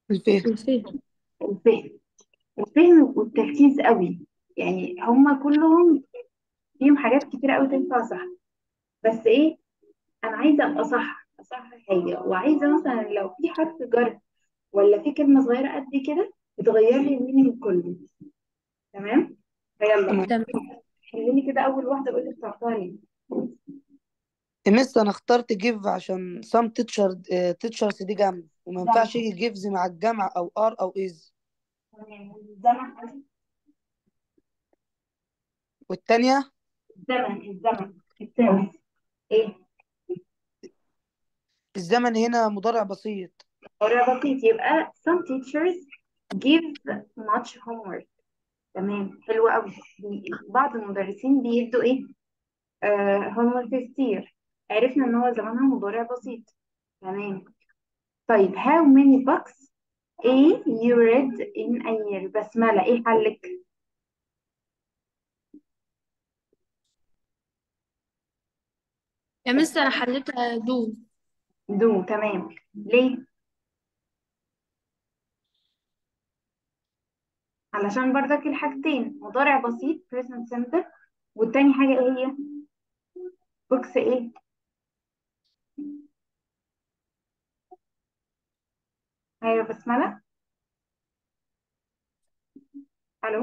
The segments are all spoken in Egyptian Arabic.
الفهم الفهم الفهم الفهم والتركيز قوي يعني هما كلهم فيهم حاجات كتير قوي تنفع صح بس ايه انا عايزه ابقى صح صح حاجه وعايزه مثلا لو في حرف جر ولا في كلمه صغيره قد كده بتغير لي المينينج كله تمام فيلا تمام تمام حليني كده اول واحده قولي اخترتها ليه مس انا اخترت جيف عشان سام تيتشر تيتشرز دي جمع وما جمع ينفعش يجي جيفز مع الجمع او ار او از تمام والزمن والتانية الزمن الزمن التاني ايه الزمن هنا مضارع بسيط قرار بسيط يبقى some teachers give much homework تمام حلو قوي بي- بعض المدرسين بيدوا ايه آه homework كتير عرفنا ان هو زمانها مضارع بسيط تمام طيب how many books ايه you read in a year بسملة ايه حلك يا مستر انا حليتها دو دو تمام ليه علشان برضك الحاجتين مضارع بسيط present simple والتاني حاجة ايه هي books ايه ايوه بسملة الو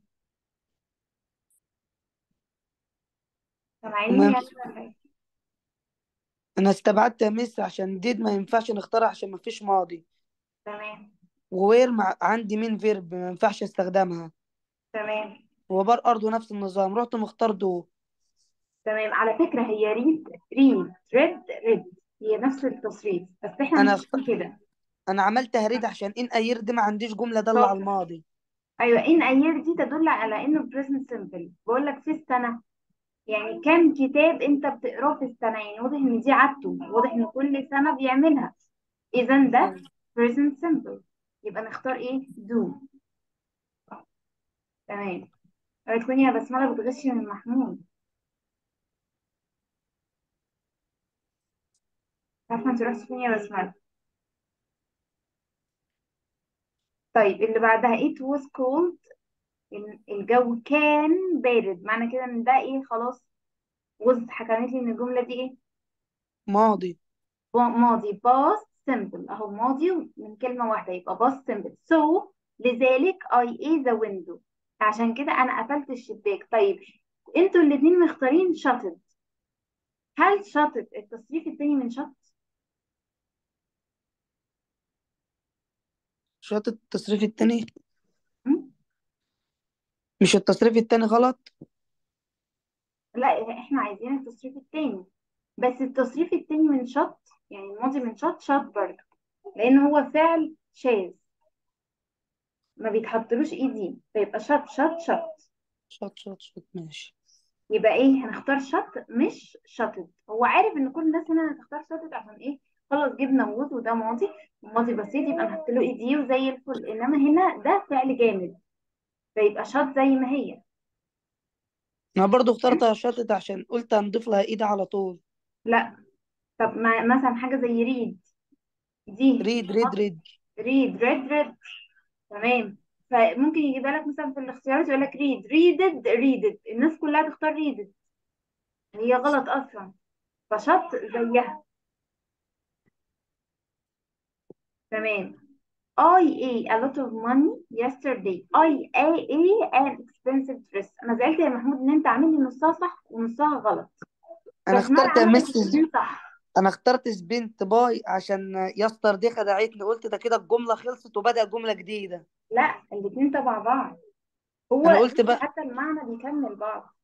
سامعيني وما يعني ولا ايه انا استبعدت يا مس عشان ديد ما ينفعش نختارها عشان ما فيش ماضي تمام ووير مع... عندي مين فيرب ما ينفعش استخدمها تمام وبار برضه نفس النظام رحت مختار دو تمام على فكرة هي ريد ريد ريد ريد هي نفس التصريف بس احنا انا مش اخت... بنقول كده انا عملت تهريد عشان ان اير دي ما عنديش جملة دالة على شاطر الماضي ايوه ان اير دي تدل على انه present simple بقول لك في السنة يعني كم كتاب انت بتقراه في السنة يعني واضح ان دي عادته واضح ان كل سنة بيعملها اذا ده أيوة. present simple يبقى نختار ايه do تمام اوعي تكوني يا بسملة بتغشي من محمود عارفة انت رحتي فين يا بسملة طيب اللي بعدها it was cold ال- الجو كان بارد معنى كده ان ده ايه خلاص وز حكمت لي ان الجملة دي ايه ماضي ب- ماضي past simple اهو ماضي من كلمة واحدة يبقى past simple so لذلك I ate the window عشان كده انا قفلت الشباك طيب انتوا الاتنين مختارين shuttered هل shuttered التصريف التاني من shut شاطر التصريف التاني م? مش التصريف التاني غلط لا احنا عايزين التصريف التاني بس التصريف التاني من shut يعني الماضي من shut shut برضه لان هو فعل شاذ ما بيتحطلوش اي دي فيبقى شط شط شط شاط شاط شاط ماشي يبقى ايه هنختار شط مش شطت هو عارف ان كل الناس هنا هتختار شطت عشان ايه خلاص جبنا وود وده ماضي وماضي بسيط يبقى نحط له اي دي وزي الفل انما هنا ده فعل جامد فيبقى شط زي ما هي انا برضو اخترت شاطت عشان قلت هنضيف لها ايد على طول لا طب ما مثلا حاجه زي ريد دي ريد ريد ريد ريد ريد ريد تمام فممكن يجيبها لك مثلا في الاختيارات يقول لك ريد ريدد ريدد الناس كلها تختار ريدد هي غلط اصلا فشط زيها تمام I ate a lot of money yesterday I ate an expensive dress انا زعلت يا محمود ان انت عامل لي نصها صح ونصها غلط انا بسمار اخترت يا عملت مس الاثنين صح انا اخترت سبنت باي عشان يستر دي خدعتني قلت ده كده الجملة خلصت وبدأ جملة جديدة لا الاثنين تبع بعض هو انا قلت بص بقى حتى المعنى بيكمل بعض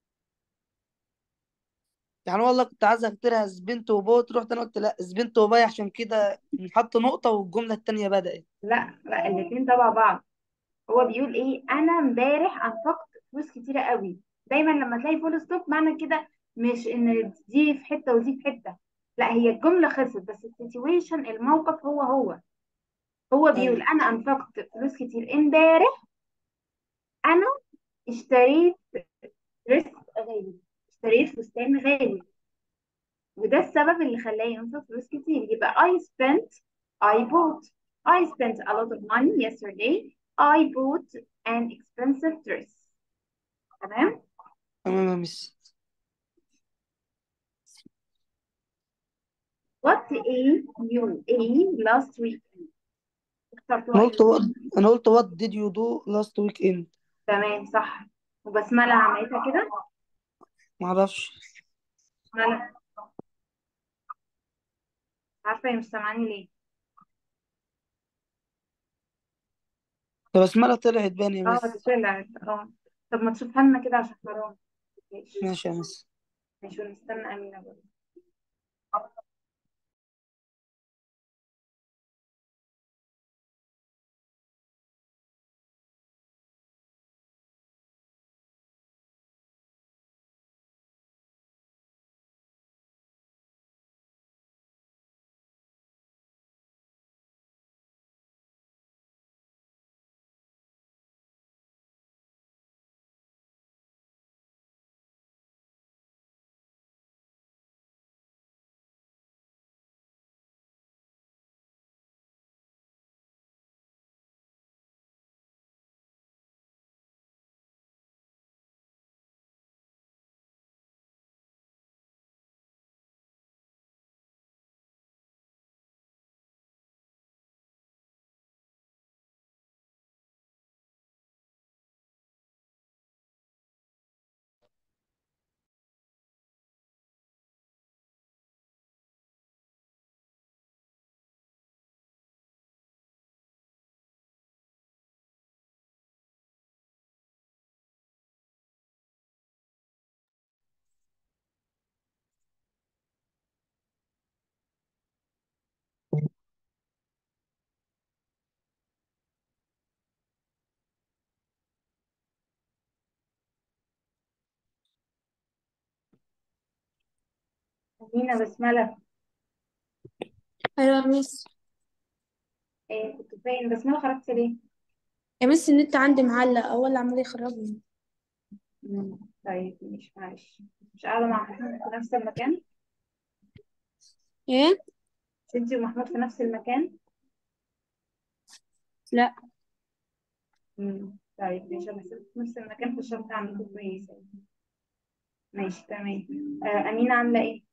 يعني والله كنت عايز اختارها سبنت وبوت رحت انا قلت لا سبنت وباي عشان كده نحط نقطة والجملة التانية بدأت لا لا الاثنين تبع بعض هو بيقول ايه انا امبارح انفقت فلوس كتيرة قوي دايما لما تلاقي فول ستوب معنى كده مش ان دي في حتة ودي في حتة لا هي الجملة خلصت بس السيتويشن الموقف هو هو هو بيقول ايوه انا انفقت فلوس كتير امبارح انا اشتريت دريس غالي اشتريت فستان غالي وده السبب اللي خلاه ينفق فلوس كتير يبقى I spent I bought I spent a lot of money yesterday I bought an expensive dress تمام تمام يا مس What a you a last weekend اخترتوها انا ايه قلت what انا قلت what did you do last weekend تمام صح وبسملة عملتها كده معرفش بسملة عارفة هي مش سامعاني ليه طب بسملة طلعت بان يا اه مس دي طلعت اه طب ما تشوفها لنا كده عشان حرام ماشي ماشي يا مس ماشي ونستنى أمينة برضه أمينة بسملة ايوه يا مس إيه كنت فين بسملة خرجت ليه؟ يا مس النت عندي معلق هو اللي عمال يخربني مم. طيب مش معلش مش قاعدة مع محمود في نفس المكان؟ ايه مش انتي ومحمود في نفس المكان؟ لا مم. طيب ماشي أنا سبت في نفس المكان فالشبكة عندكم كويسة ماشي تمام آه أمينة عاملة إيه؟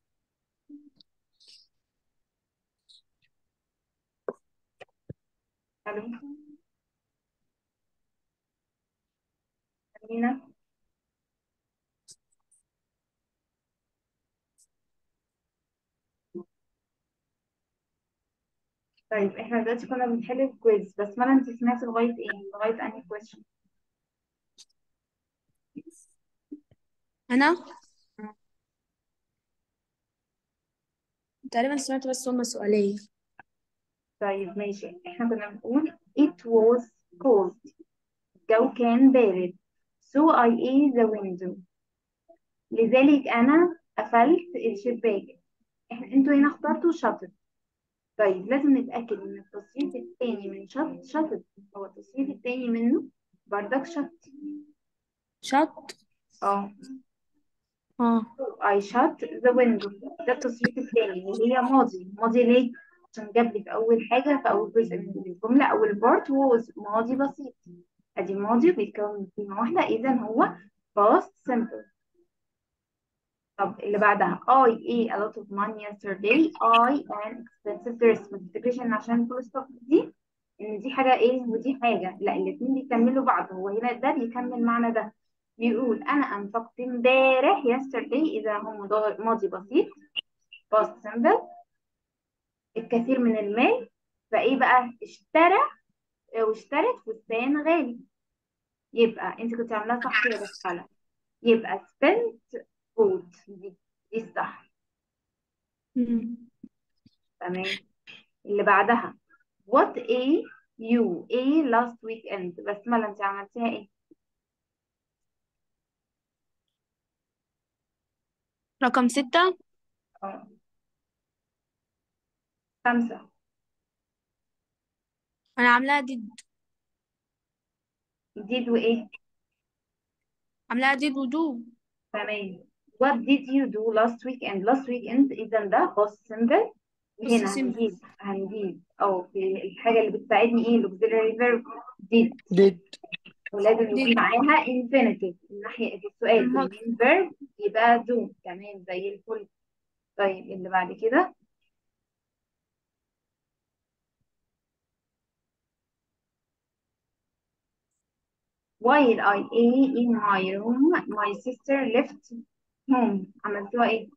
ألو أمينة طيب احنا دلوقتي كنا بنحل الكويز بس ما انت سمعتي لغاية ايه؟ لغاية انهي كويشن؟ انا تقريبا سمعت بس هما سؤالين طيب ماشي احنا كنا بنقول it was cold الجو كان بارد so I ate the window لذلك انا قفلت الشباك احنا انتوا هنا اخترتوا شطط طيب لازم نتأكد ان التصريف التاني من شط شطط هو التصريف التاني منه بردك شط شط اه اه I shut the window ده التصريف التاني اللي هي ماضي ماضي ليه؟ عشان جاب لي في أول حاجة في أول جزء من الجملة أول بارت هو ماضي بسيط أدي ماضي بيتكون من كلمة واحدة إذا هو past simple طب اللي بعدها I ate a lot of money yesterday I an expensive dress ما تفتكريش إن عشان فول ستوب دي إن دي حاجة إيه ودي حاجة لا الاتنين بيكملوا بعض هو هنا ده بيكمل معنى ده بيقول أنا أنفقت امبارح yesterday إذا هو مضارع- ماضي بسيط past simple الكثير من المال فإيه بقى اشترى واشترت فستان غالي يبقى أنت كنت عاملاها صح كده بس غلط يبقى spent bought دي دي الصح مم. تمام اللي بعدها what a you a last weekend بسملة أنت عملتيها إيه؟ رقم ستة اه خمسة أنا عاملاها ديد did وإيه؟ عاملاها ديد ودو تمام what did you do last weekend last weekend إذا ده past simple هنا بس simple. هنجيب هنجيب اه في الحاجة اللي بتساعدني ايه الاوكسيلري فيرب did did ولازم يكون did. معاها infinitive الناحية في السؤال الماضي. المين فيرب يبقى do تمام زي الفل طيب اللي بعد كده while I ate in my room my sister left home عملتوها ايه؟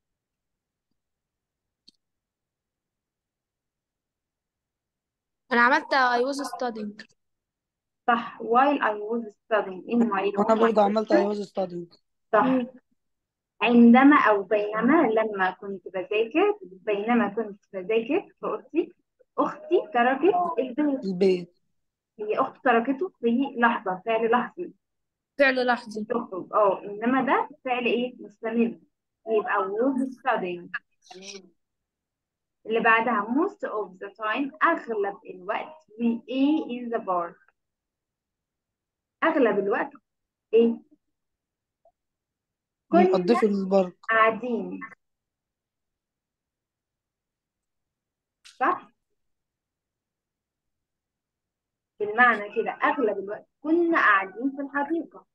أنا عملت I was studying صح while I was studying in my room وانا my برضه عملت I sister was studying صح مم. عندما أو بينما لما كنت بذاكر بينما كنت بذاكر في أختي أختي تركت البيت البيت هي أخت تركته في لحظة فعل لحظي فعل لحظي تخرج اه إنما ده فعل إيه مستمر يبقى was studying تمام اللي بعدها most of the time أغلب الوقت we ate in the park أغلب الوقت إيه كنا بنقضيه في البارك قاعدين صح بالمعنى كده أغلب الوقت كنا قاعدين في الحديقة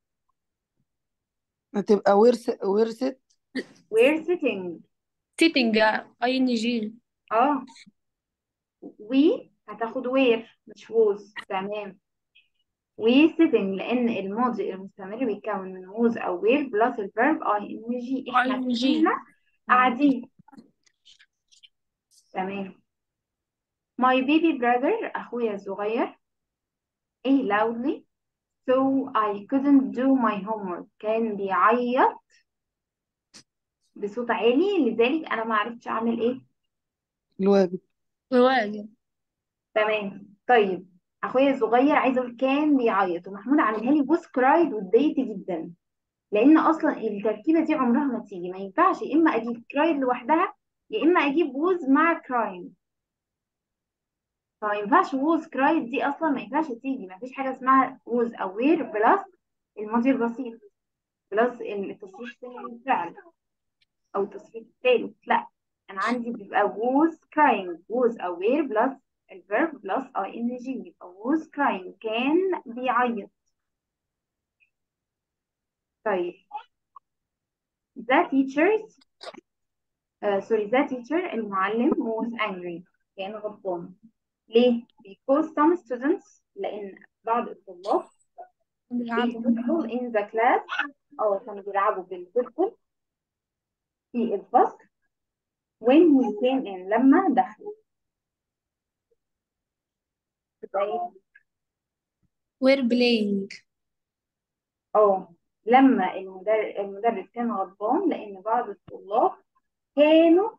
هتبقى ورث ورثت we're sitting sitting I N G اه we هتاخد where مش was تمام we sitting لأن الماضي المستمر بيتكون من was أو were بلس الفيرب ing احنا ING. كنا قاعدين تمام my baby brother أخويا الصغير ايه loudly so I couldn't do my homework كان بيعيط بصوت عالي لذلك أنا ما عرفتش أعمل ايه الواجب واجب تمام طيب اخويا الصغير عايزه اقول كان بيعيط ومحمود عاملها لي بوس كرايد واتضايقت جدا لان اصلا التركيبه دي عمرها ما تيجي ما ينفعش يا اما اجيب كرايد لوحدها يا اما اجيب ووز مع كرايم فما ينفعش ووز كرايد دي اصلا ما ينفعش تيجي ما فيش حاجه اسمها ووز او وير بلس الماضي البسيط بلس التصريف الثاني للفعل او التصريف الثالث لا انا عندي بيبقى was crying was aware بلس الفيرب بلس ing يبقى was crying كان بيعيط طيب the teachers uh, sorry the teacher المعلم was angry كان غضبان ليه؟ because some students لأن بعض الطلاب بيلعبوا بيدخل in the class أو كانوا بيلعبوا بالفوتبول في الفصل when he came in لما دخل تبقى ايه؟ we're playing اه لما المدرس المدرس كان غضبان لأن بعض الطلاب كانوا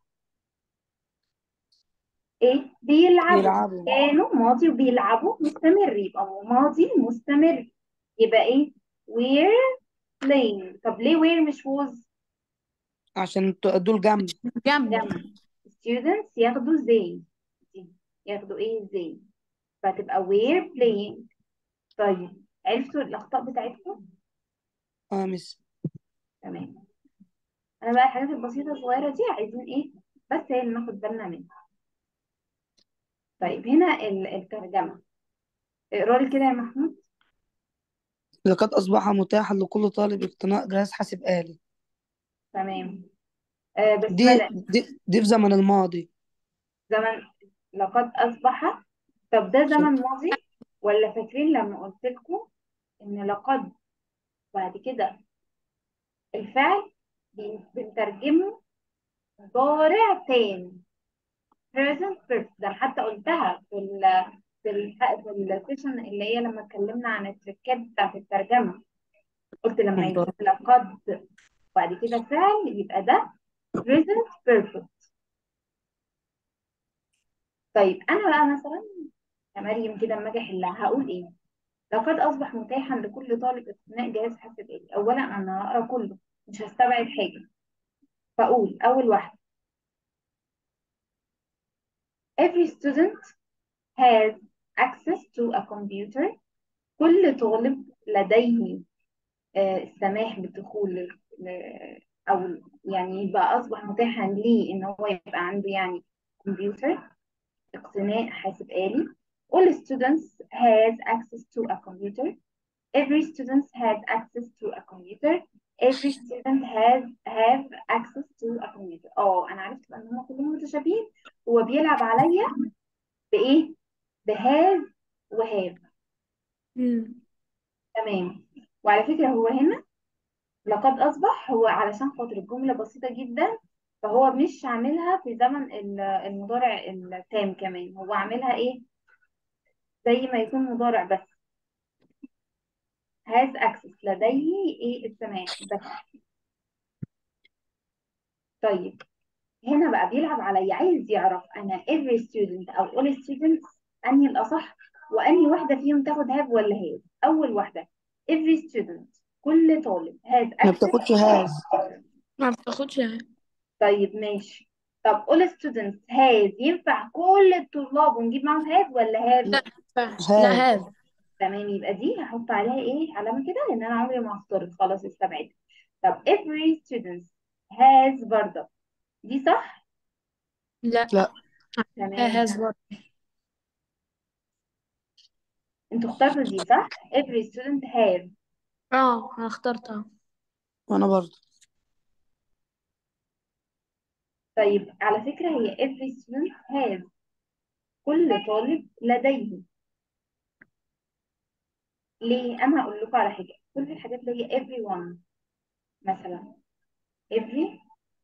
ايه بيلعبوا بيلعبوا كانوا ماضي وبيلعبوا مستمر يبقى ماضي مستمر يبقى ايه we're playing طب ليه we're مش was عشان ت- دول جنب جنب جمع students ياخدوا زي دي ياخدوا ايه زي فتبقى we're playing طيب عرفتوا الأخطاء بتاعتكم اه مس تمام انا بقى الحاجات البسيطة الصغيرة دي عايزين ايه بس هي اللي ناخد بالنا منها طيب هنا ال- الترجمة اقرا لي كده يا محمود لقد أصبح متاحا لكل طالب اقتناء جهاز حاسب آلي تمام آه دي بسملة دي, دي في زمن الماضي زمن لقد أصبح طب ده زمن ماضي ولا فاكرين لما قلت لكم إن لقد بعد كده الفعل بن- بنترجمه مضارع تام present perfect ده أنا حتى قلتها في ال في ال في السيشن اللي هي لما اتكلمنا عن التركات بتاعت الترجمة قلت لما يجي لقد بعد كده فعل يبقى ده present perfect طيب أنا بقى مثلا يا مريم كده اما اجي احلها هقول ايه لقد اصبح متاحا لكل طالب اقتناء جهاز حاسب آلي اولا انا هقرا كله مش هستبعد حاجه فاقول اول واحده every student has access to a computer كل طالب لديه آه، السماح بالدخول ل- ل- او يعني يبقى اصبح متاحا ليه ان هو يبقى عنده يعني computer اقتناء حاسب آلي all students has access to a computer every student has access to a computer every student has have access to a computer اه انا عرفت بقى ان هم كلهم متشابهين هو بيلعب عليا بايه بهاز وهاف مم. تمام وعلى فكرة هو هنا لقد أصبح هو علشان خاطر الجملة بسيطة جدا فهو مش عاملها في زمن ال- المضارع التام كمان هو عاملها ايه زي ما يكون مضارع بس has access لديه ايه السماح بس طيب هنا بقى بيلعب عليا عايز يعرف انا every student او all students انهي الاصح وانهي واحده فيهم تاخد have ولا has اول واحده every student كل طالب has ما access بتاخدش هاز ما بتاخدش طيب ماشي طب all students has ينفع كل الطلاب ونجيب معاهم have ولا have لا ينفعش هاز لا هاف تمام يبقى دي هحط عليها ايه علامه كده لان انا عمري ما هختار خلاص استبعد طب every student has برضه دي صح لا لا لا تمام هاز برضه انتوا اخترتوا دي صح every student has اه انا اخترتها وانا برضه طيب على فكرة هي every student has كل طالب لديه ليه أنا هقول لكم على حاجة كل الحاجات اللي هي everyone مثلا every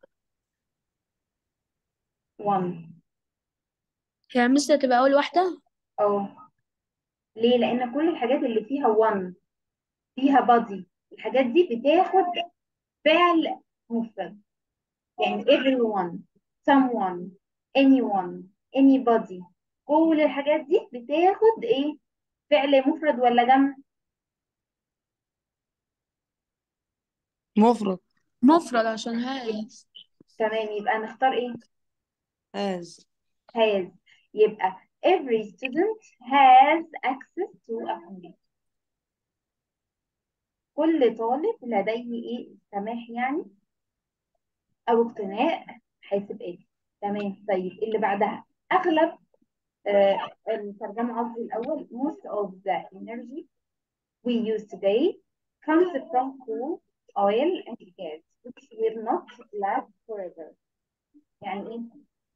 one هي مثل تبقى اول واحده أو ليه لأن كل الحاجات اللي فيها one فيها body الحاجات دي بتاخد فعل مفرد يعني everyone someone anyone anybody كل الحاجات دي بتاخد ايه فعل مفرد ولا جمع مفرد مفرد عشان هاز تمام يبقى نختار ايه هاز has يبقى every student has access to a computer كل طالب لديه ايه سماح يعني او اقتناء حاسب آلي تمام طيب اللي بعدها اغلب آه الترجمة قصدي الاول most of the energy we use today comes from coal oil and gas which will not last forever يعني ايه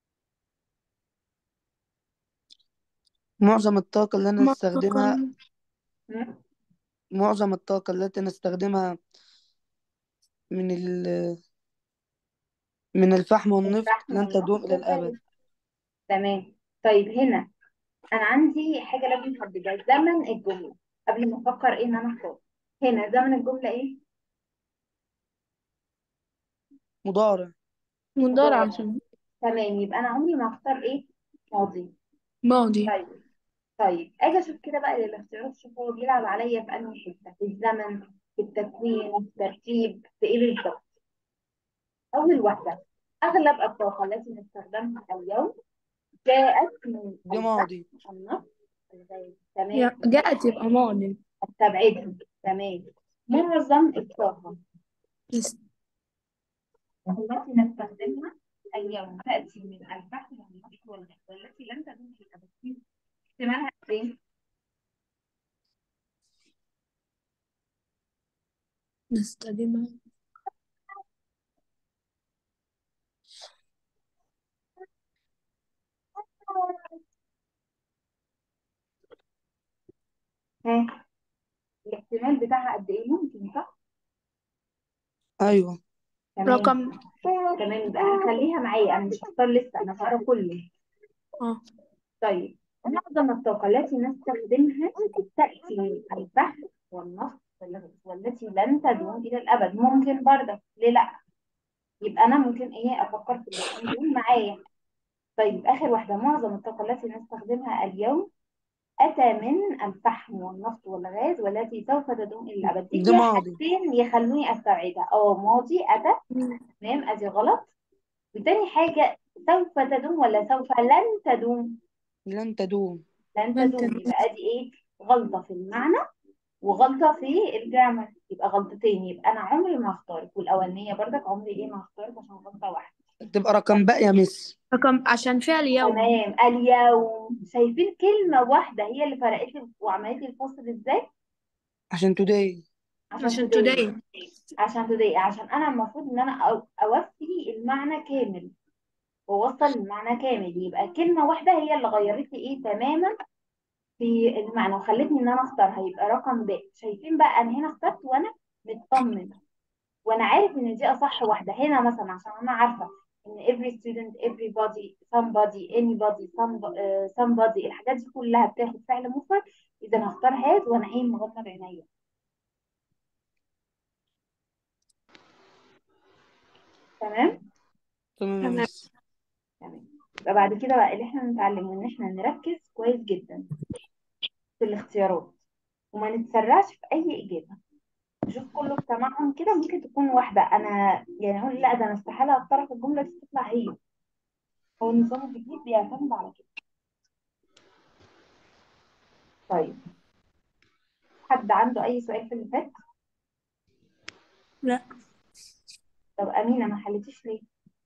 معظم الطاقة اللي أنا نستخدمها معظم م? معظم الطاقة التي نستخدمها من ال من الفحم والنفط الفحم لن والنفط تدوم إلى الأبد والغاز تمام طيب هنا انا عندي حاجه لازم احددها زمن الجمله قبل ما افكر ايه ان انا اختار هنا زمن الجمله ايه مضارع مضارع مضارع عشان تمام يبقى انا عمري ما اختار ايه ماضي ماضي طيب طيب اجي اشوف كده بقى الاختيارات اشوف هو بيلعب عليا في انهي حته في الزمن في التكوين في الترتيب في ايه بالظبط اول واحده اغلب الطاقه التي نستخدمها اليوم جاءت من دي الفحم ماضي النفط الغاز تمام يا- جاءت يبقى ماضي استبعدها تمام معظم الطاقه بس التي نستخدمها اليوم تأتي من الفحم والنفط والغاز والتي لن تدوم في الأبد احتمالها قد إيه؟ نستخدمها ها الاحتمال بتاعها قد إيه ممكن صح؟ أيوه تمام رقم تمام يبقى هخليها معايا أنا مش هختار لسه أنا هقرا كله اه طيب معظم الطاقة التي نستخدمها تأتي من الفحم والنفط والغاز والتي لن تدوم إلى الأبد ممكن برضه ليه لأ؟ يبقى أنا ممكن إيه أفكر في الاثنين دول معايا طيب آخر واحدة معظم الطاقة التي نستخدمها اليوم أتى من الفحم والنفط والغاز والتي سوف تدوم إلى الأبد دي دي فيها ماضي حاجتين يخلوني أستبعدها أه ماضي أتى تمام أدي غلط وتاني حاجة سوف تدوم ولا سوف لن تدوم لن تدوم لن لن تدوم تدوم. يبقى أدي إيه غلطة في المعنى وغلطة في الجرامر يبقى غلطتين يبقى أنا عمري ما هختارك والأولانية برضك عمري إيه ما هختارك عشان غلطة واحدة تبقى رقم باقي يا مس رقم عشان فيها اليوم تمام اليوم شايفين كلمة واحدة هي اللي فرقت لي وعملت لي الفصل ازاي عشان توداي عشان عشان today today عشان today عشان انا المفروض ان انا أو- اوفي المعنى كامل ووصل المعنى كامل يبقى كلمة واحدة هي اللي غيرت لي ايه تماما في المعنى وخلتني ان انا اختار هيبقى رقم ب شايفين بقى انا هنا اخترت وانا مطمن وانا عارف ان دي اصح واحدة هنا مثلا عشان انا عارفة ان every student everybody somebody anybody some, uh, somebody الحاجات دي كلها بتاخد فعل مفرد اذا هختار هاد وانا ايه مغمض عينيا تمام تمام يا تمام مس تمام يبقى بعد كده بقى اللي احنا نتعلمه ان احنا نركز كويس جدا في الاختيارات وما نتسرعش في اي اجابه نشوف كله بتمعن كده ممكن تكون واحده انا يعني اقول لا ده انا استحاله اختار في الجمله دي تطلع هي هو النظام الجديد بيعتمد على كده طيب حد عنده اي سؤال في اللي فات لا طب امينه ما حلتيش ليه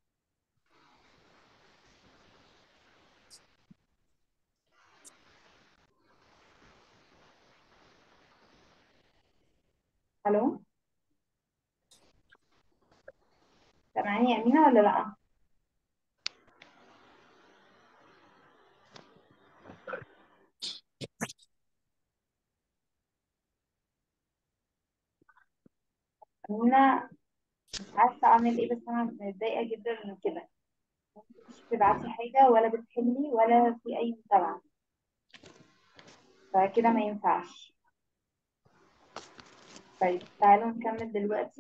الو سامعاني يا امينه ولا لا امينه مش عارفه اعمل ايه بس انا متضايقه جدا من كده مش بتبعتي حاجه ولا بتحلي ولا في اي متابعه فكده ما ينفعش طيب تعالوا نكمل دلوقتي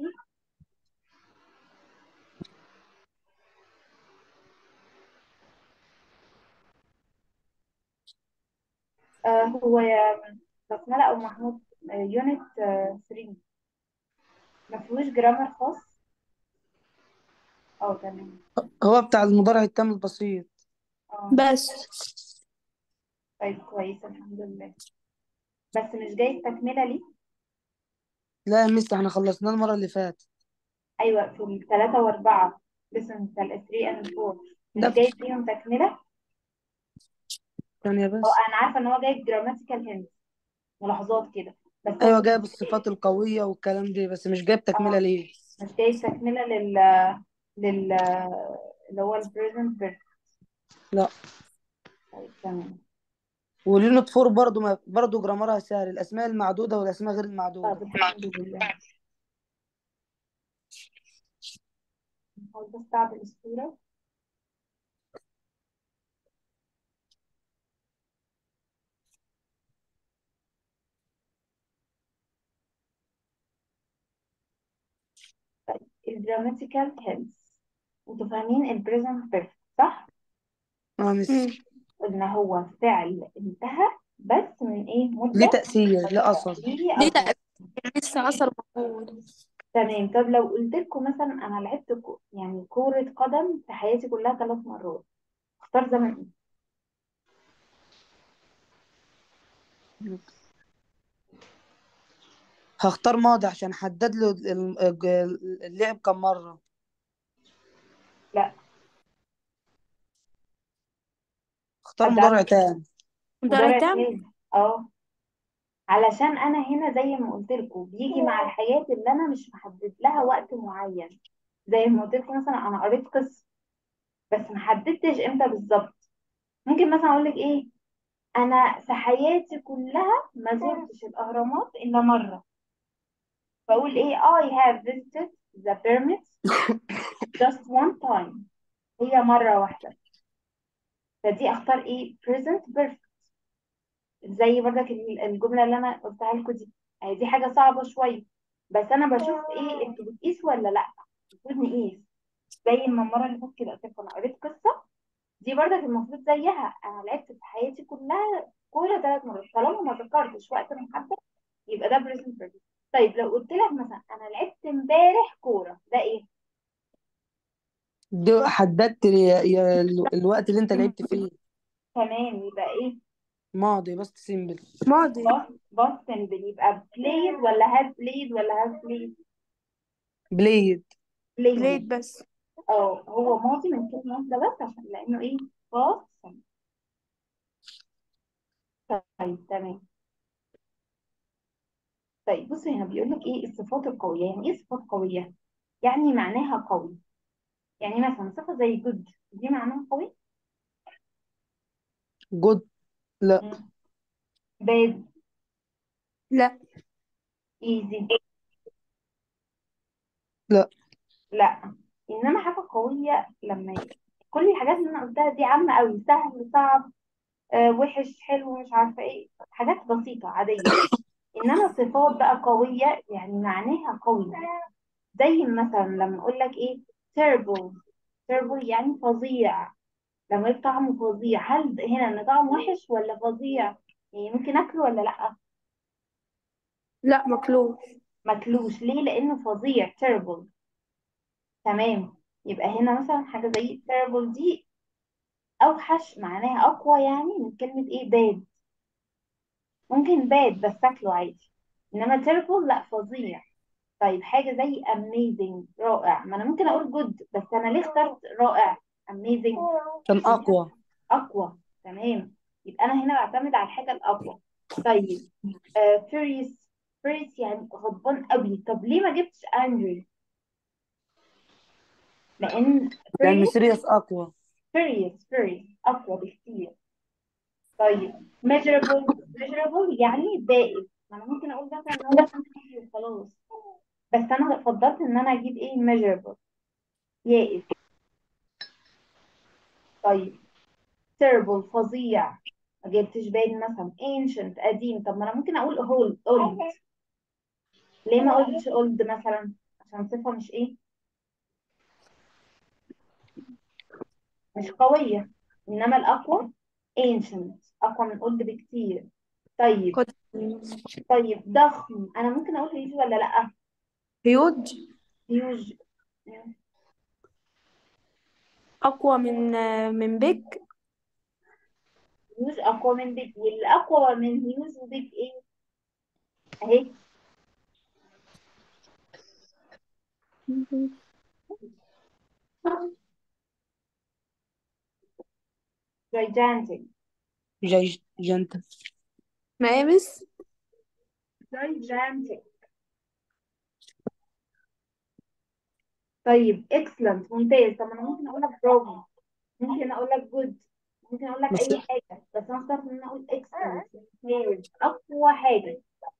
آه هو يا بسملة أو محمود يونت 3 ما فيهوش جرامر خاص اه تمام هو بتاع المضارع التام البسيط اه بس طيب كويس الحمد لله بس مش جاي التكملة ليه لا يا مس احنا خلصناه المرة اللي فاتت أيوة في الثلاثة وأربعة لسن بتاع 3 and 4 ده مش جاي فيهم تكملة ثانية هو بس أنا عارفة إن هو جاي جراماتيكال هند ملاحظات كده بس هو ايوه مش جايب جاي الصفات القوية والكلام دي بس مش جايب تكملة اه ليه مش جاي تكملة لل لل اللي هو البريزنت بيرفكت لا طيب تمام واليونت فور برضو ما برضو جرامرها سهل الاسماء المعدودة والاسماء غير طب المعدودة الحمد لله نحاول بس أعدل الصورة طيب الجراماتيكال تنس انتوا فاهمين البريزنت بيرفكت صح؟ اه مس مم. قلنا هو فعل انتهى بس من ايه ليه مدة تأثير ليه قصيرة أثر ليه ليه أثر لسه أثر موجود تمام طب لو قلت لكم مثلا أنا لعبت كو يعني كورة قدم في حياتي كلها ثلاث مرات اختار زمن ايه؟ هختار ماضي عشان حدد له ال- ال- اللعب كم مرة لا اختار حد مضارع عنده تام مضارع مضارع تام تاني اه علشان انا هنا زي ما قلت لكم بيجي مع الحاجات اللي انا مش محدد لها وقت معين زي ما قلت لكم مثلا انا قريت قصه بس ما حددتش امتى بالظبط ممكن مثلا اقول لك ايه انا في حياتي كلها ما زرتش الاهرامات الا مره فاقول ايه I have visited the pyramids just one time هي مره واحده فدي اختار ايه present perfect زي برضك ال- الجمله اللي انا قلتها لكم دي يعني دي حاجه صعبه شويه بس انا بشوف ايه انتوا بتقيسوا ولا لا المفروض نقيس زي ما المره اللي فاتت كده قلت لكم انا قريت قصه دي برضك المفروض زيها انا لعبت في حياتي كلها كوره ثلاث مرات طالما ما ذكرتش وقت محدد يبقى ده بريزنت بيرفكت طيب لو قلت لك مثلا انا لعبت امبارح كوره ده ايه دي حددت يا- يا ال- الوقت اللي انت لعبت فيه تمام يبقى ايه ماضي بس سيمبل ماضي باست باست سمبل يبقى بلايد ولا هاز بلايد ولا هاز بلايد بليد بلايد بليد بس اه هو ماضي من كلمة واحدة بس عشان لأنه ايه past simple. طيب تمام طيب بص هنا بيقول لك ايه الصفات القوية يعني ايه صفات قوية يعني معناها قوي يعني مثلا صفة زي good دي معناها قوي جود لا مم. bad لا easy لا لا انما حاجة قوية لما ي... كل الحاجات اللي انا قلتها دي عامة قوي سهل صعب آه وحش حلو مش عارفة ايه حاجات بسيطة عادية انما صفات بقى قوية يعني معناها قوي زي مثلا لما اقول لك ايه terrible terrible يعني فظيع لما يبقى طعمه فظيع هل هنا ان طعمه وحش ولا فظيع يعني ممكن اكله ولا لا لا مكلوف ماكلوش ليه لانه فظيع terrible تمام يبقى هنا مثلا حاجة زي terrible دي اوحش معناها اقوى يعني من كلمة ايه bad ممكن bad بس اكله عادي انما terrible لا فظيع طيب حاجة زي amazing رائع ما انا ممكن اقول good بس انا ليه اخترت رائع amazing كان اقوى اقوى تمام يبقى انا هنا بعتمد على الحاجة الاقوى طيب آه furious furious يعني غضبان قوي طب ليه ما جبتش angry لان لان furious سيريس اقوى furious furious اقوى بكتير طيب measurable measurable يعني بائس ما انا ممكن اقول مثلا ان هو سنتي وخلاص بس انا فضلت ان انا اجيب ايه measurable يائس طيب terrible فظيع ما جبتش بالي مثلا ancient قديم طب ما انا ممكن اقول old old ليه ما قلتش old مثلا عشان صفة مش ايه مش قوية انما الاقوى ancient اقوى من old بكتير طيب كنت طيب ضخم انا ممكن اقول huge ولا لا هيوج huge أقوى من من بيج huge اقوى من big والاقوى من huge وبيج ايه اهي gigantic جاي جنت مقامس gigantic طيب excellent ممتاز طب انا ممكن اقول لك برافو ممكن اقول لك good ممكن اقول لك بس اي حاجه بس انا اخترت ان انا اقول excellent ممتاز اقوى حاجه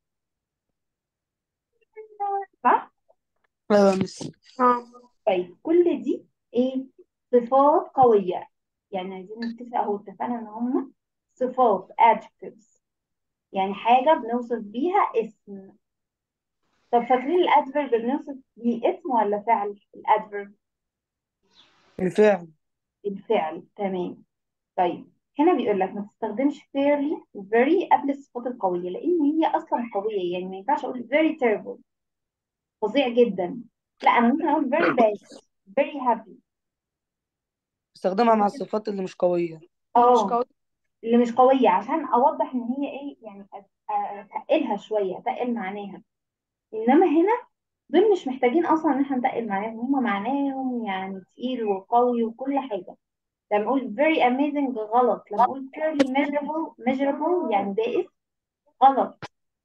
صح ايوه يا مس اه طيب كل دي ايه صفات قويه يعني عايزين نتفق اهو اتفقنا ان هم صفات adjectives يعني حاجه بنوصف بيها اسم طب فاكرين الادفرب بنوصف بيه اسم ولا فعل الادفرب الفعل الفعل تمام طيب هنا بيقول لك ما تستخدمش fairly و very قبل الصفات القوية لأن هي أصلا قوية يعني ما ينفعش أقول very terrible فظيع جدا لا أنا ممكن أقول very bad very happy استخدمها مع الصفات اللي مش قوية مش اه قوي اللي مش قوية عشان أوضح إن هي إيه يعني أ- أ- أتقلها شوية أتقل معناها إنما هنا دول مش محتاجين أصلا إن إحنا نتقل معناهم هما معناهم يعني تقيل وقوي وكل حاجة لما أقول very amazing غلط لما أقول fairly measurable measurable يعني بائس غلط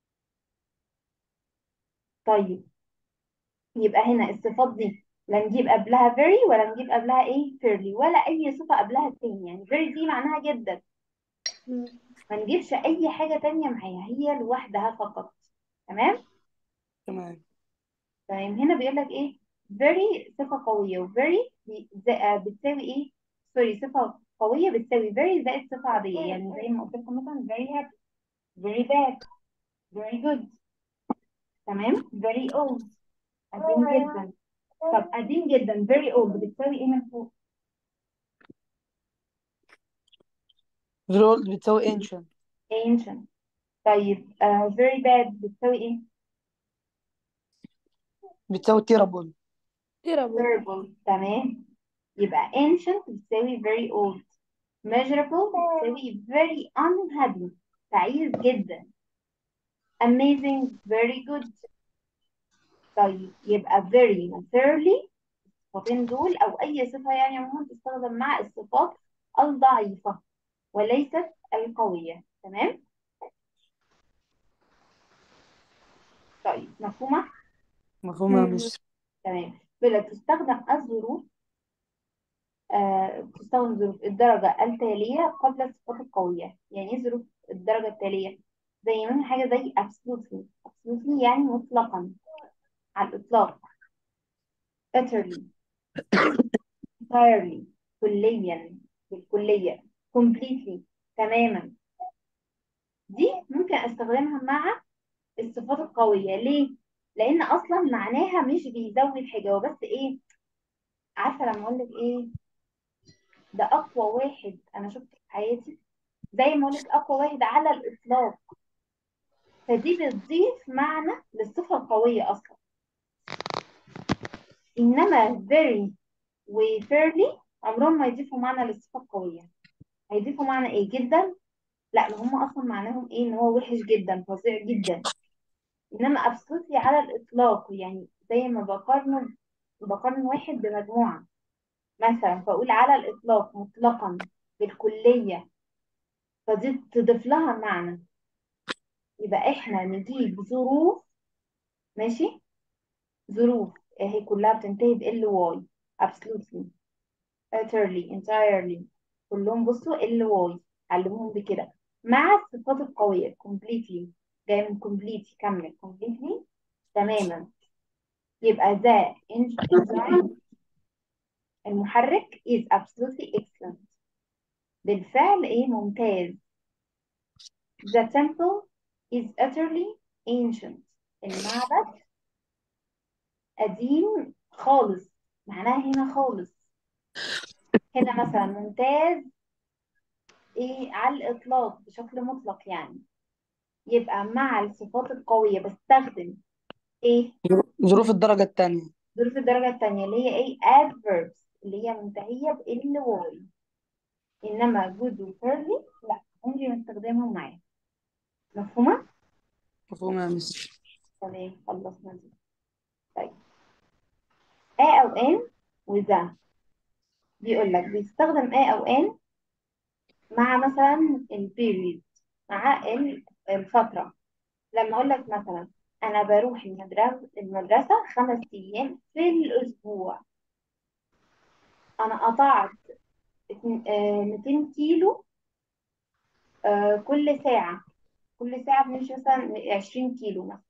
طيب يبقى هنا الصفات دي لا نجيب قبلها very ولا نجيب قبلها ايه fairly ولا اي صفة قبلها تاني يعني very دي معناها جدا ما نجيبش اي حاجة تانية معاها هي لوحدها فقط تمام تمام تمام هنا بيقول لك ايه very صفة قوية و very بي- ز- آه، بتساوي ايه سوري صفة قوية بتساوي very زائد صفة عادية يعني زي ما قلت لكم مثلا very happy very bad very good تمام very old قديم جدا طب قديم جدا very old بتساوي ايه من فوق very old بتساوي ancient ancient طيب uh, very bad بتساوي ايه بتساوي terrible terrible terrible تمام يبقى ancient بتساوي very old measurable بتساوي very unhappy تعيس جدا amazing very good طيب يبقى very و fairly الصفتين دول أو أي صفة يعني عموما تستخدم مع الصفات الضعيفة وليست القوية تمام طيب مفهومة مفهوم يا مس تمام بلا تستخدم الظروف آه تستخدم ظروف الدرجة التالية قبل الصفات القوية يعني ايه ظروف الدرجة التالية زي مثلا حاجة زي absolutely absolutely يعني مطلقا على الإطلاق utterly entirely كليا بالكلية completely تماما دي ممكن استخدمها مع الصفات القوية ليه؟ لأن أصلا معناها مش بيزود حاجة هو بس إيه عارفة لما أقول لك إيه ده أقوى واحد أنا شفته في حياتي زي ما أقول لك أقوى واحد على الإطلاق فدي بتضيف معنى للصفة القوية أصلا إنما very و fairly عمرهم ما يضيفوا معنى للصفة القوية هيضيفوا معنى إيه جدا لا ما هم أصلا معناهم إيه إن هو وحش جدا فظيع جدا إنما absolutely على الإطلاق يعني زي ما بقارنه بقارن واحد بمجموعة مثلا فأقول على الإطلاق مطلقا بالكلية فدي تضيف لها معنى يبقى إحنا نجيب ظروف ماشي ظروف هي كلها بتنتهي ب ال واي absolutely utterly entirely كلهم بصوا ال واي علموهم بكده مع الصفات القوية completely جاية من completely كمل completely تماما يبقى ذا enzyme المحرك is absolutely excellent بالفعل ايه ممتاز the temple is utterly ancient المعبد قديم خالص معناها هنا خالص هنا مثلا ممتاز ايه على الإطلاق بشكل مطلق يعني يبقى مع الصفات القوية بستخدم ايه ظروف الدرجة التانية ظروف الدرجة التانية اللي هي ايه adverbs اللي هي منتهية ب ال واي انما good و fairly لا عمري ما استخدمهم معايا مفهومة؟ مفهوم يا مس تمام خلصنا دي طيب a او ان وذا بيقول لك بيستخدم a او ان مع مثلا البيريد مع ال- الفترة لما اقول لك مثلا انا بروح المدرسة المدرسة خمس ايام في الاسبوع انا قطعت اتن- آه، 200 كيلو آه، كل ساعة كل ساعة بنمشي مثلا 20 كيلو مثلا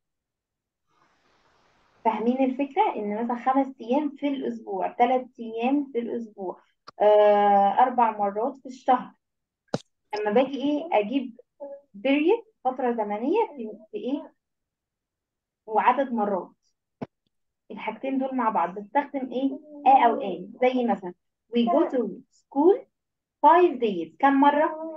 فاهمين الفكرة إن مثلا خمس أيام في الأسبوع ثلاث أيام في الأسبوع آه، أربع مرات في الشهر لما باجي إيه أجيب بيريد فترة زمنية في, في إيه وعدد مرات الحاجتين دول مع بعض بستخدم إيه A أو N زي مثلا we go to school five days كم مرة؟